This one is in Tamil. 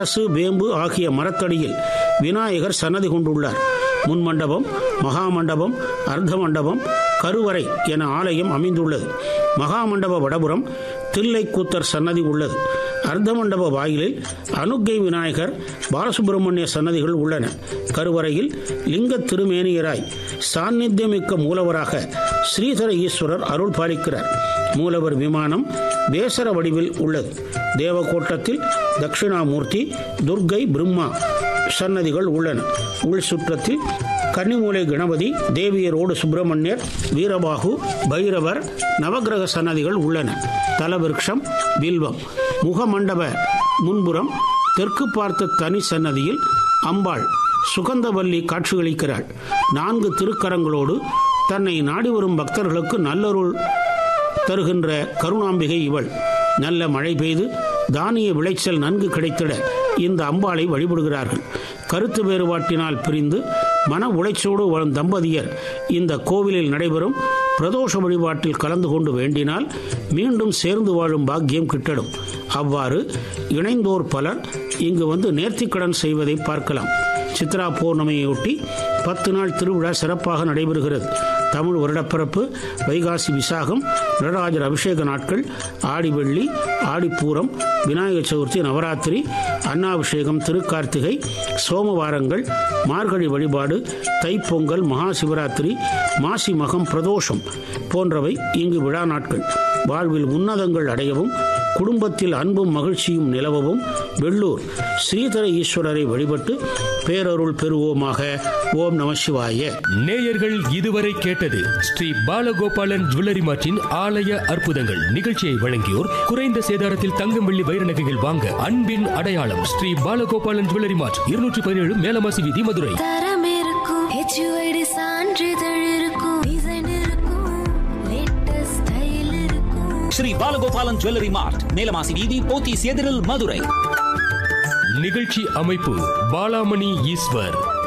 அரசு வேம்பு ஆகிய மரத்தடியில் விநாயகர் சன்னதி கொண்டுள்ளார் முன் மண்டபம் மகா மண்டபம் அர்த்த மண்டபம் கருவறை என ஆலயம் அமைந்துள்ளது மகா மண்டப வடபுறம் தில்லைக்கூத்தர் சன்னதி உள்ளது அர்த்த மண்டப வாயிலில் அனுக்கை விநாயகர் பாலசுப்பிரமணிய சன்னதிகள் உள்ளன கருவறையில் லிங்க திருமேனியராய் சாநித்தியமிக்க மூலவராக ஸ்ரீதர ஈஸ்வரர் அருள் பாலிக்கிறார் மூலவர் விமானம் வேசர வடிவில் உள்ளது தேவகோட்டத்தில் தட்சிணாமூர்த்தி துர்க்கை பிரம்மா சன்னதிகள் உள்ளன உள் சுற்றத்தில் கன்னிமூலை கணபதி தேவியரோடு சுப்பிரமணியர் வீரபாகு பைரவர் நவக்கிரக சன்னதிகள் உள்ளன தலவிருஷம் வில்வம் முகமண்டப முன்புறம் தெற்கு பார்த்த தனி சன்னதியில் அம்பாள் சுகந்தவல்லி காட்சியளிக்கிறாள் நான்கு திருக்கரங்களோடு தன்னை நாடி வரும் பக்தர்களுக்கு நல்லருள் தருகின்ற கருணாம்பிகை இவள் நல்ல மழை பெய்து தானிய விளைச்சல் நன்கு கிடைத்திட இந்த அம்பாளை வழிபடுகிறார்கள் கருத்து வேறுபாட்டினால் பிரிந்து மன உளைச்சோடு வரும் தம்பதியர் இந்த கோவிலில் நடைபெறும் பிரதோஷ வழிபாட்டில் கலந்து கொண்டு வேண்டினால் மீண்டும் சேர்ந்து வாழும் பாக்கியம் கிட்டடும் அவ்வாறு இணைந்தோர் பலர் இங்கு வந்து நேர்த்திக்கடன் செய்வதை பார்க்கலாம் சித்ரா பௌர்ணமியொட்டி பத்து நாள் திருவிழா சிறப்பாக நடைபெறுகிறது தமிழ் வருடப்பிறப்பு வைகாசி விசாகம் நடராஜர் அபிஷேக நாட்கள் ஆடி வெள்ளி ஆடிப்பூரம் விநாயகர் சதுர்த்தி நவராத்திரி அன்னாபிஷேகம் திருக்கார்த்திகை சோமவாரங்கள் மார்கழி வழிபாடு தைப்பொங்கல் மகா சிவராத்திரி மாசி மகம் பிரதோஷம் போன்றவை இங்கு விழா நாட்கள் வாழ்வில் உன்னதங்கள் அடையவும் குடும்பத்தில் அன்பும் மகிழ்ச்சியும் நிலவவும் வெள்ளூர் ஸ்ரீதர ஈஸ்வரரை வழிபட்டு பேரருள் பெறுவோமாக ஓம் நம சிவாய நேயர்கள் இதுவரை கேட்டது ஸ்ரீ பாலகோபாலன் ஜுவல்லரி மார்ட்டின் ஆலய அற்புதங்கள் நிகழ்ச்சியை வழங்கியோர் குறைந்த சேதாரத்தில் தங்கம் வெள்ளி வைர நகைகள் வாங்க அன்பின் அடையாளம் ஸ்ரீ பாலகோபாலன் ஜுவல்லரி மார்ட் இருநூற்றி பதினேழு மேலமாசி வீதி மதுரை தரம் இருக்கும் ஹெச்யூஐடி சான்றிதழ் இருக்கும் டிசைன் இருக்கும் லேட்டஸ்ட் ஸ்டைல் இருக்கும் ஸ்ரீ பாலகோபாலன் ஜுவல்லரி மார்ட் மேலமாசி வீதி போத்தீஸ் எதிரில் மதுரை நிகழ்ச்சி அமைப்பு பாலாமணி ஈஸ்வர்